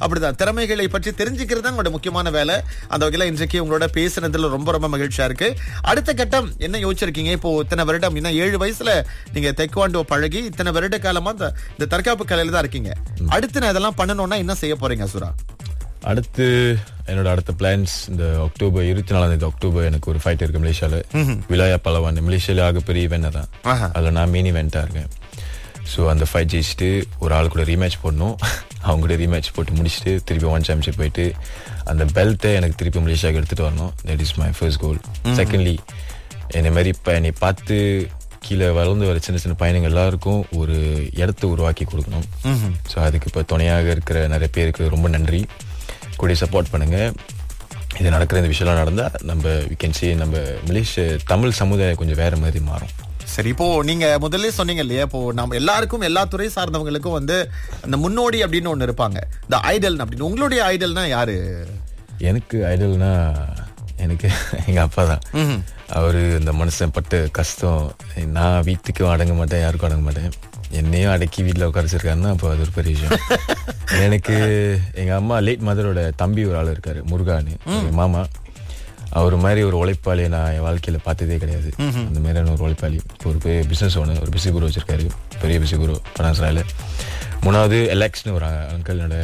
அப்படிதான் திறமைகளை பற்றி தெரிஞ்சுக்கிறது தான் உங்களோட முக்கியமான வேலை அந்த வகையில இன்றைக்கு உங்களோட பேசுனதுல ரொம்ப ரொம்ப மகிழ்ச்சியா இருக்கு அடுத்த கட்டம் என்ன யோசிச்சிருக்கீங்க இப்போ இத்தனை வருடம் இன்னும் ஏழு வயசுல நீங்க தெக்வாண்டோ பழகி இத்தனை வருட காலமா இந்த- இந்த தற்காப்பு கலையில தான் இருக்கீங்க அடுத்து நான் இதெல்லாம் பண்ணணும்னா என்ன செய்ய போறீங்க அசுரா அடுத்து என்னோட அடுத்த பிளான்ஸ் இந்த அக்டோபர் இருபத்தி நாலாம் தேதி அக்டோபர் எனக்கு ஒரு ஃபைட் இருக்கு மலேசியால விலாயா பலவான் மலேசியால ஆகப்பெரிய இவெண்ட் தான் ஆஹா. அதில் நான் மெயின் இவெண்ட்டாக இருக்கேன் ஸோ அந்த ஃபைட் ஜெயிச்சுட்டு ஒரு ஆள் கூட ரீமேட்ச் போடணும் அவங்க கூட ரீமேட்ச் போட்டு முடிச்சுட்டு திருப்பி ஒன் சாம்பியன்ஷிப் போயிட்டு அந்த பெல்ட்டை எனக்கு திருப்பி மலேசியாவுக்கு எடுத்துட்டு வரணும் that is my first goal secondly என்னை மாதிரி இப்போ என்னை பார்த்து கீழே வளர்ந்து வர சின்ன சின்ன பையனுங்க எல்லாருக்கும் ஒரு இடத்த உருவாக்கி கொடுக்கணும் ஸோ அதுக்கு இப்போ துணையாக இருக்கிற நிறைய பேருக்கு ரொம்ப நன்றி கூடிய சப்போர்ட் பண்ணுங்க இது நடக்கிற இந்த விஷயம்லாம் நடந்தா நம்ம வி கேன் see நம்ம மலேசிய தமிழ் சமுதாயம் கொஞ்சம் வேற மாதிரி மாறும் சரி இப்போ நீங்க முதல்ல சொன்னீங்க இல்லையா இப்போ நம்ம எல்லாருக்கும் எல்லா துறை சார்ந்தவங்களுக்கும் வந்து அந்த முன்னோடி அப்படின்னு ஒண்ணு இருப்பாங்க இந்த ஐடல் அப்படின்னு உங்களுடைய ஐடல்னா யாரு எனக்கு ஐடல்னா எனக்கு எங்க அப்பா தான் அவரு இந்த மனுஷன் பட்ட கஷ்டம் நான் வீட்டுக்கும் அடங்க மாட்டேன் யாருக்கும் அடங்க மாட்டேன் என்னையும் அடக்கி வீட்டில் உட்காரச்சிருக்காருன்னா அப்போ அது ஒரு பெரிய விஷயம் எனக்கு எங்க அம்மா லேட் மதரோட தம்பி ஒரு ஆள் இருக்காரு முருகான்னு எங்க மாமா அவர் மாதிரி ஒரு உழைப்பாளியை நான் என் வாழ்க்கையில பார்த்ததே கிடையாது அந்த மாதிரியான ஒரு உழைப்பாளி இப்போ ஒரு பெரிய பிசினஸ் ஓனர் ஒரு பிசி குரு வச்சிருக்காரு பெரிய பிசி குரு பனாசராயில் மூணாவது எலெக்ஸ்னு ஒரு அங்கிள் என்னோட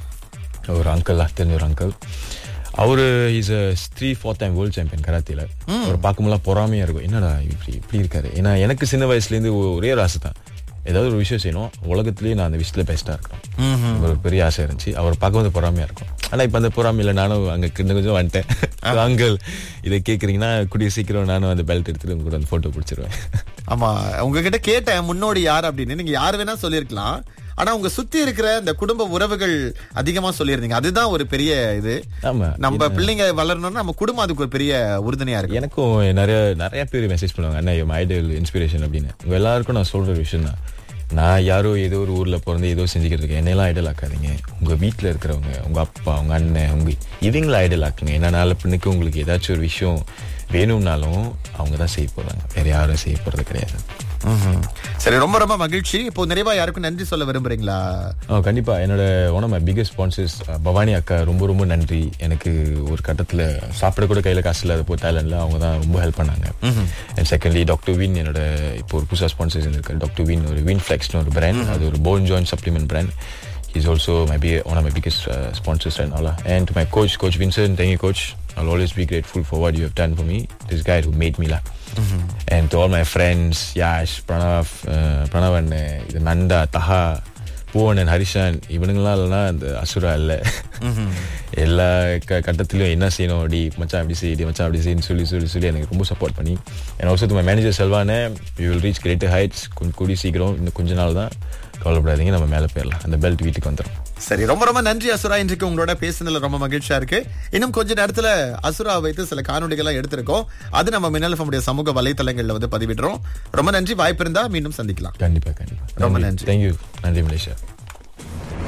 ஒரு அங்கிள் தெரிஞ்ச ஒரு அங்கிள் அவரு is a three four time world champion கராத்தில அவர் பார்க்கும்போது பொறாமையா இருக்கும் என்னடா இப்படி இப்படி இருக்காரு ஏன்னா எனக்கு சின்ன வயசுல இருந்து ஒரே ஒரு ஆசை தான் ஏதாவது ஒரு விஷயம் செய்யணும் உலகத்திலேயே நான் அந்த விஷயத்துல பெஸ்டா இருக்கணும் ஒரு பெரிய ஆசை இருந்துச்சு அவர் பார்க்கும்போது பொறாமையா இருக்கும் ஆனா இப்ப அந்த பொறாமையில நானும் அங்க கிட்ட கொஞ்சம் வந்துட்டேன் அங்கிள் இதை கேக்குறீங்கன்னா கூடிய சீக்கிரம் நானும் அந்த பெல்ட் எடுத்துட்டு உங்க கூட அந்த போட்டோ பிடிச்சிருவேன் ஆமா உங்ககிட்ட கேட்டேன் முன்னோடி யார் அப்படின்னு நீங்க யார் வேணா சொல்லியிருக்கலாம் ஆனா உங்க சுத்தி இருக்கிற இந்த குடும்ப உறவுகள் அதிகமா சொல்லியிருந்தீங்க அதுதான் ஒரு பெரிய இது ஆமா நம்ம பிள்ளைங்க வளரணும்னா நம்ம குடும்பம் அதுக்கு ஒரு பெரிய உறுதுணையா இருக்கு எனக்கும் நிறைய நிறைய பேர் மெசேஜ் பண்ணுவாங்க அண்ணா என் ஐடியல் இன்ஸ்பிரேஷன் அப்படின்னு உங்க எல்லாருக்கும் நான் சொல்ற ஒரு விஷயம் தான் நான் யாரோ ஏதோ ஒரு ஊர்ல பிறந்து ஏதோ செஞ்சுக்கிறதுக்கு என்னெல்லாம் ஐடல் ஆக்காதீங்க உங்க வீட்ல இருக்கிறவங்க உங்க அப்பா உங்க அண்ணன் உங்க இவங்கள ஐடல் ஆக்குங்க ஏன்னா நாளை பின்னுக்கு உங்களுக்கு ஏதாச்சும் ஒரு விஷயம் வேணும்னாலும் அவங்க தான் செய்ய போறாங்க வேற யாரும் செய்ய போறது கிடையாது ம்ஹும். சரி ரொம்ப ரொம்ப மகிழ்ச்சி இப்போ நிறைவா யாருக்கும் நன்றி சொல்ல விரும்புறீங்களா ஆ, கண்டிப்பா என்னோட one of my biggest sponsors Bhavani அக்கா ரொம்ப ரொம்ப நன்றி எனக்கு ஒரு கட்டத்துல சாப்பிட கூட கையில காசு இல்லாத போ தாய்லாந்துல அவங்க தான் ரொம்ப ஹெல்ப் பண்ணாங்க அண்ட் செகண்ட்லி டாக்டர் வின் என்னோட இப்போ ஒரு புதுசா ஸ்பான்சர்ஸ் இருக்காரு டாக்டர் வின் ஒரு வின் ஃபிளெக்ஸ்னு ஒரு பிராண்ட் அது ஒரு bone joint supplement brand He's also my be one of my biggest uh, sponsors right now. lah. And to my coach, Coach Vincent, thank you, Coach. I'll always be grateful for what you have done for me. This guy who made me lah. And to all my friends, Yash, Pranav, uh, Pranav and uh, இது நந்தா தஹா பூவனன் ஹரிஷான் இவனுங்களாம் இல்லைன்னா அந்த அசுரா இல்லை எல்லா க கட்டத்திலும் என்ன செய்யணும் அப்படி மச்சான் அப்படி செய்யுது மச்சான் அப்படி செய்யுன்னு சொல்லி சொல்லி சொல்லி எனக்கு ரொம்ப சப்போர்ட் பண்ணி அண்ட் ஆல்சோ மை மேனேஜர் செல்வானே you will reach greater heights கொஞ்சம் கூடி சீக்கிரம் இன்னும் கொஞ்ச நாள் தான் கவலைப்படாதீங்க நம்ம மேலே போயிடலாம் அந்த பெல்ட் வீட்டுக்கு வந்துடும் சரி ரொம்ப ரொம்ப நன்றி அசுரா இன்றைக்கு உங்களோட பேசுனதுல ரொம்ப மகிழ்ச்சியா இருக்கு இன்னும் கொஞ்ச நேரத்துல அசுரா வைத்து சில காணொலிகளை எடுத்திருக்கோம் அது நம்ம மின்னல் நம்முடைய சமூக வலைத்தளங்கள்ல வந்து பதிவிடுறோம் ரொம்ப நன்றி வாய்ப்பு இருந்தா மீண்டும் சந்திக்கலாம் கண்டிப்பா கண்டிப்பா ரொம்ப நன்றி. தேங்க்யூ நன்றி மலேசியா